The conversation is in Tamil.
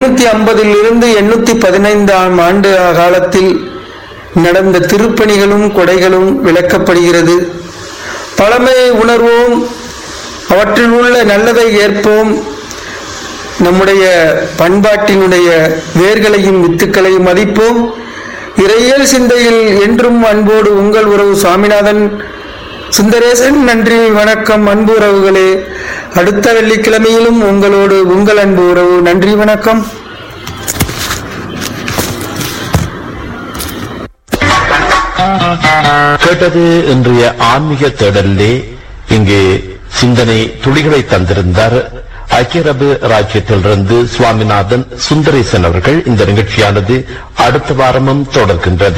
எண்ணூத்தி ஐம்பதில் இருந்து எண்ணூத்தி பதினைந்தாம் ஆண்டு காலத்தில் நடந்த திருப்பணிகளும் கொடைகளும் விளக்கப்படுகிறது பழமையை உணர்வோம் அவற்றில் உள்ள நல்லதை ஏற்போம் நம்முடைய பண்பாட்டினுடைய வேர்களையும் வித்துக்களையும் மதிப்போம் இறையியல் சிந்தையில் என்றும் அன்போடு உங்கள் உறவு சுவாமிநாதன் சுந்தரேசன் நன்றி வணக்கம் அன்பு உறவுகளே அடுத்த வெள்ளிக்கிழமையிலும் உங்களோடு உங்கள் அன்பு உறவு நன்றி வணக்கம் கேட்டது இன்றைய ஆன்மீக தேடலிலே இங்கு சிந்தனை துளிகளை தந்திருந்தார் ஐக்கிய அரபு ராஜ்யத்திலிருந்து சுவாமிநாதன் சுந்தரேசன் அவர்கள் இந்த நிகழ்ச்சியானது அடுத்த வாரமும் தொடர்கின்றது